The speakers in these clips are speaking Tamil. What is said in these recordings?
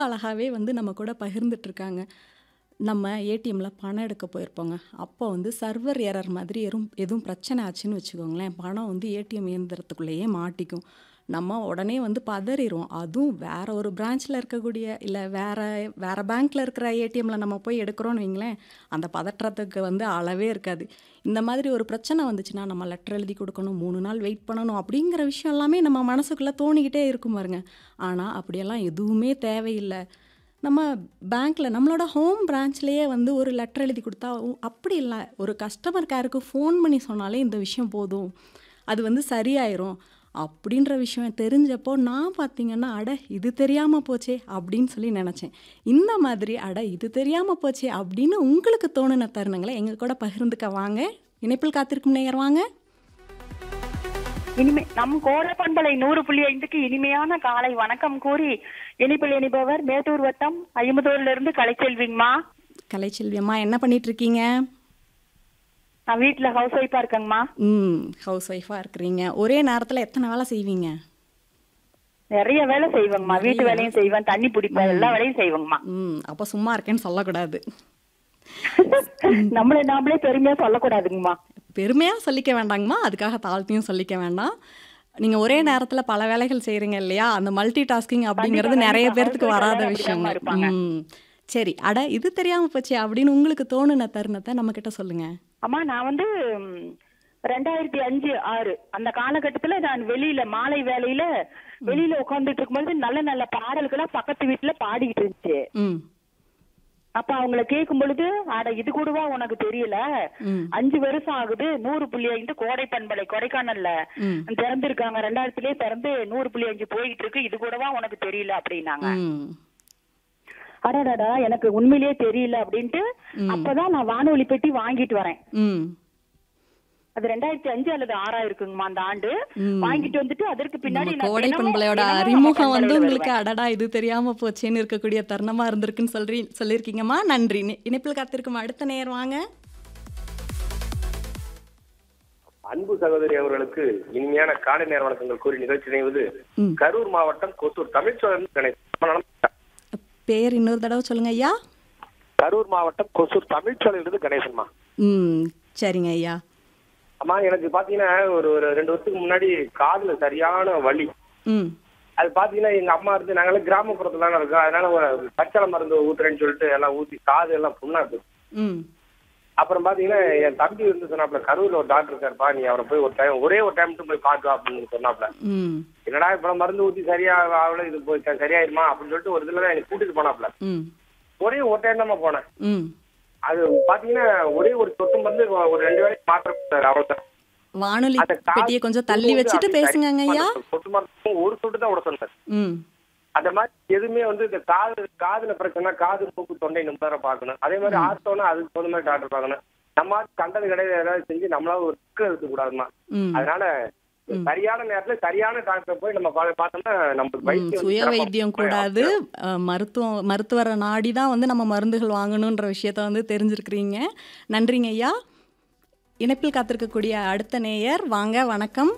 அழகாவே வந்து நம்ம கூட பகிர்ந்துட்டுருக்காங்க. நம்ம ஏடிஎம்ல பணம் எடுக்க போயிருப்போங்க. அப்போ வந்து சர்வர் எரர் மாதிரி எறும் எதுவும் பிரச்சனை ஆச்சுன்னு வச்சுக்கோங்களேன், பணம் வந்து ஏடிஎம் இயந்திரத்துக்குள்ளேயே மாட்டிக்கும். நம்ம உடனே வந்து பதறிருவோம். அதுவும் வேற ஒரு பிரான்ச்ல இருக்கக்கூடிய இல்ல வேற வேற பேங்க்ல இருக்கிற ஏடிஎம்ல நம்ம போய் எடுக்கிறோம்னு வைங்களேன், அந்த பதற்றத்துக்கு வந்து அளவே இருக்காது. இந்த மாதிரி ஒரு பிரச்சனை வந்துச்சுன்னா, நம்ம லெட்டர் எழுதி குடுக்கணும், 3 நாள் வெயிட் பண்ணணும் அப்படிங்கிற விஷயம் எல்லாமே நம்ம மனசுக்குள்ள தோணிக்கிட்டே இருக்கும் பாருங்க. ஆனா, அப்படியெல்லாம் எதுவுமே தேவையில்ல. நம்ம பேங்க்ல நம்மளோட ஹோம் பிரான்ச்லயே வந்து ஒரு லெட்டர் எழுதி குடுத்தா, உ அப்படி இல்ல. ஒரு கஸ்டமர் கேருக்கு ஃபோன் பண்ணி சொன்னாலே இந்த விஷயம் போதும். அது வந்து சரியாயிரும். அப்படின்ற விஷயம் தெரிஞ்சப்போ நான் பார்த்தீங்கன்னா, "அட இது தெரியாம போச்சே!" அப்படின்னு சொல்லி நெனச்சேன். இந்த மாதிரி "அட இது தெரியாம போச்சே!" அப்படின்னு உங்களுக்கு தோணுன தருணங்கள எங்க கூட பகிர்ந்துக்க வாங்க. இணைப்பில் காத்திருக்கும் நேயர் வாங்க. இனிமே நம் கோடை பண்பலை 100.5க்கு இனிமையான காலை வணக்கம் கூறி இனிப்பில் இனிப்பவர் மேட்டூர் வட்டம் ஐம்பதூர்ல இருந்து கலைச்செல்விங்கம்மா. கலைச்செல்வி அம்மா என்ன பண்ணிட்டுருக்கீங்க? நான் வீட்ல ஹவுஸ் ஒய்ஃபா இருக்கேங்கம்மா. ம். ஹவுஸ் ஒய்ஃபா இருக்கிறீங்க. ஒரே நேரத்துல எத்தன வேலை செய்வீங்க? நெறைய வேலை செய்வேங்கம்மா. வீட்டு நெறைய வேலையும் செய்வேன், தண்ணி பிடிப்பேன், எல்லா வேலையும் செய்வேங்கம்மா. ம். அப்ப சும்மா இருக்கேன்னு சொல்லக்கூடாது. நம்மள நாமளே பெருமையா சொல்லக்கூடாதுங்கம்மா. பெருமையா சொல்லிக்க வேண்டாங்கம்மா. அதுக்காக தாழ்த்தியும் சொல்லிக்க வேண்டாம். நீங்க ஒரே நேரத்துல பல வேலைகள் செய்றீங்க இல்லையா? அந்த மல்டி டாஸ்கிங் அப்படிங்கிறது கண்டிப்பா, நெறைய கண்டிப்பா. பேர்த்துக்கு ஹவுஸ் வராத ஒய்ஃப் விஷயங்க. எல்லாரும் அப்படிதாம்மா இருப்பாங்க. ம். சரி. அட இது தெரியாம போச்சே! அப்படின்னு உங்களுக்கு தோணுன தருணத்த நம்மகிட்ட சொல்லுங்க. அம்மா நான் வந்து ம், 2005, 6 அந்த காலகட்டத்துல நான் வெளியில மாலை வேலையில வெளியில உட்கார்ந்துட்டு இருக்கும்போது நல்ல நல்ல பாடல்களா பக்கத்து வீட்டுல பாடிக்கிட்டு இருந்துச்சு. ம். அப்ப அவங்கள கேட்கும் பொழுது அட இது கூடவா உனக்கு தெரியல ம். அஞ்சு வருஷம் ஆகுது நூறு புள்ளி ஐந்து கோடை பண்பலை கொடைக்கானல்ல ம். திறந்திருக்காங்க ரெண்டாயிரத்திலேயே திறந்து நூறு புள்ளி அஞ்சு போயிட்டு இருக்கு இது கூடவா உனக்கு தெரியல அப்படின்னாங்க ம். அடடடா எனக்கு உண்மையிலேயே தெரியல அப்படின்ட்டு ம். அப்பதான் நான் வானொலி பெட்டி வாங்கிட்டு வரேன் ம். அது ரெண்டாயிரத்தி அஞ்சு அல்லது ஆறா இருக்குங்கம்மா அந்த ஆண்டு ம். வாங்கிட்டு வந்துட்டு அதற்கு பின்னாடி நம்ம நான் கோடை தினமும் பண்பலையோட தினமும் நம்ம அறிமுகம் வந்து பண்பலையில உங்களுக்கு வருவேன். அடடா இது தெரியாம போச்சேன்னு இருக்கக்கூடிய தருணமா இருந்திருக்குன்னு சொல்றீ சொல்லியிருக்கீங்கம்மா. நன்றி. இணை இணைப்பில் காத்திருக்கும் அடுத்த நேயர் வாங்க. அன்பு சகோதரி அவர்களுக்கு இனிமையான காலை நேர வணக்கங்கள் கூறி நிகழ்ச்சி இணைவது ம். கரூர் மாவட்டம் கொத்தூர் தமிழ்ச்சோழன் கணேசன் பேர் இன்னொரு தடவை சொல்லுங்க ஐயா. கரூர் மாவட்டம் கொசூர் தமிழ்ச்சோலையிலிருந்து கணேசன்மா ம். சரிங்க ஐயா. அம்மா எனக்கு பாத்தீங்கன்னா ஒரு ஒரு ரெண்டு வருஷத்துக்கு முன்னாடி காதுல சரியான வலி ம். அது பாத்தீங்கன்னா எங்க அம்மா இருந்து நாங்களாம் கிராமப்புறத்துல தானே இருக்கோம் அதனால ஒரு பச்சளை மருந்து ஊத்துறேன்னு சொல்லிட்டு எல்லாம் ஊத்தி காது எல்லாம் புண்ணா இருக்கு ம். அப்புறம் பாத்தீங்கன்னா என் தம்பி வந்து சொன்னாப்ல கரூர்ல ஒரு டாக்டர் இருக்காருப்பா நீ அவரை போய் ஒரு டைம் ஒரே ஒரு டைம் மட்டும் போய் பார்த்து வா அப்படின்னு சொன்னாப்ல ம். என்னடா இப்ப மருந்து ஊத்தி சரியா ஆகல இது போய் ச- சரியாயிருமா அப்படின்னு சொல்லிட்டு ஒரு இதுல தான் எனக்கு கூட்டிட்டு போனாப்ல ம். ஒரே ஒரு டைம் தான் போனேன் ம். அது பாத்தீங்கன்னா ஒரே ஒரு சொட்டு மருந்து ஒரு ரெண்டு வேலைக்கு மாத்திரம் அவ்வளவுதான் வானொலி அந்த காது பெட்டியை கொஞ்சம் தள்ளி வந்து வச்சுட்டு அப்படி பேசுங்கங்க ஐயா. சரியா சொட்டு மருந்து ஒரு சொட்டு தான் விட சொன்னார் ம். அந்த மாதிரி எதுவுமே வந்து இந்த காது காதுல பிரச்சனை காது மூக்கு தொண்டை நிம்மதியா பார்க்கணும் அதே மாதிரி ஆர்த்தோனா அதுக்கு தகுந்த மாதிரி டாக்டர் பார்க்கணும் நம்ம கண்டது கிடையாது ஏதாவது செஞ்சு நம்மளால ஒரு ரிஸ்க் எடுக்க கூடாதுமா ம். அதனால சரியான நேரத்துல சரியான டாக்டர் போய் நம்ம பா- பார்த்தோம்னா நமக்கு ம். வைத்தியம் வந்து சுய சிறப்பா வைத்தியம் போய் கூடாது. அ, மருத்துவம் மருத்துவரை நாடி தான் வந்து நம்ம மருந்துகள் வாங்கணுன்ற விஷயத்த வந்து தெரிஞ்சிருக்கிறீங்க. நன்றிங்க ஐயா. இணைப்பில் காத்திருக்கக்கூடிய அடுத்த நேயர் வாங்க வணக்கம்.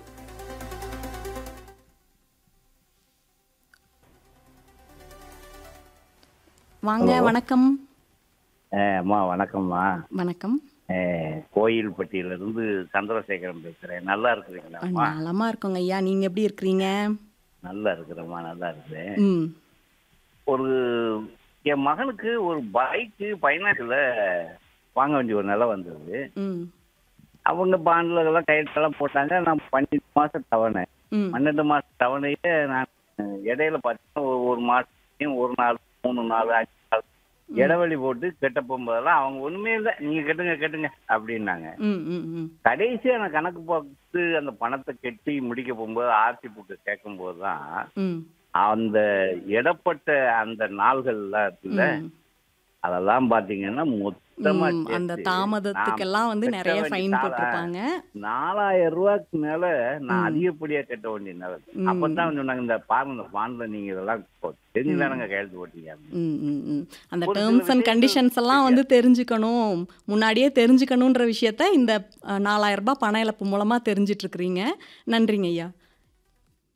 வாங்க வணக்கம். அஹ் அம்மா வணக்கம்மா வணக்கம். அஹ் கோயில்பட்டியிலிருந்து சந்திரசேகரன் பேசுறேன் நல்லா இருக்கிறீங்களாம்மா நலமா இருக்கோங்க ஐயா. நீங்க எப்படி இருக்கிறீங்க? நல்லா இருக்கிறேம்மா நல்லா இருக்கிறேன் ம். ஒரு என் மகனுக்கு ஒரு பைக்கு பைனான்ஸ்ல வாங்க வேண்டிய ஒரு நிலை வந்தது ம். அவங்க பாண்டில் எல்லாம் கையெழுத்தெல்லாம் போட்டாங்க நான் பன்னெண்டு மாசம் தவணை ம். பன்னெண்டு மாசம் தவணையே நான் இடையில பார்த்தீங்கன்னா ஒரு- ஒரு மாசத்தையும் ஒரு நாள் மூணு நாள் அஞ்சு நாள் இடைவெளி போட்டு கெட்ட போகும்போதெல்லாம் அவங்க ஒண்ணுமே இல்லை நீங்க கட்டுங்க கட்டுங்க அப்படின்னாங்க ம். ம். ம். கடைசியா நான் கணக்கு பார்த்து அந்த பணத்தை கட்டி முடிக்க போகும்போது ஆர்சி புக்கு கேட்கும்போது தான் ம். அந்த இடப்பட்ட அந்த நாள்கள்லாம் இருக்குல்ல ம். அதெல்லாம் பாத்தீங்கன்னா மொத்தமா ம், அந்த சேர்த்து தாமதத்துக்கெல்லாம் வந்து நான் நிறைய கட்ட ஃபைன் வேண்டிய போட்டிருப்பாங்க. நாலாயிரம் ரூபாய்க்கு மேல நான் ம். அதிகப்படியா கட்ட வேண்டிய நிலை ம். அப்பதான் சொன்னாங்க இந்த பாருங்க இந்த பாண்ட்ல நீங்க இதெல்லாம் தெரிஞ்சுதானுங்க கையெழுத்து போட்டீங்க ம், ம், ம். அந்த ஒரு சில டேர்ம்ஸ் அண்ட் விஷயங்கள் கண்டிஷன்ஸ் எல்லாம் வந்து தெரிஞ்சுக்கணும் முன்னாடியே தெரிஞ்சுக்கணுன்ற விஷயத்த இந்த அஹ், 4000 ரூபாய் பண இழப்பு மூலமா தெரிஞ்சிட்டு இருக்கிறீங்க நன்றிங்க ஐயா